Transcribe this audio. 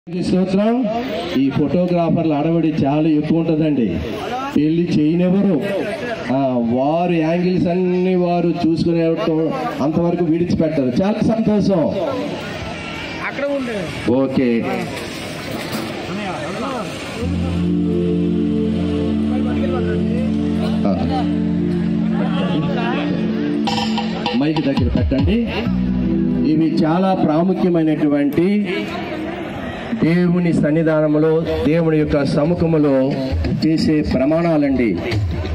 ఈ స్తోత్రం ఈ ఫోటోగ్రాఫర్ల అడవడి చాలా ఎక్కువ ఉంటుందండి పెళ్లి చేయనివ్వరు ఆ, వారు యాంగిల్స్ అన్ని వారు చూసుకునే అంతవరకు విడిచిపెట్టరు చాలా సంతోషం అక్కడ ఉండే ఓకే ఆ. మైక్ దగ్గర పెట్టండి ఇవి చాలా ప్రాముఖ్యమైనటువంటి దేవుని సన్నిధానంలో దేవుని యొక్క సముఖములో చేసే ప్రమాణాలండి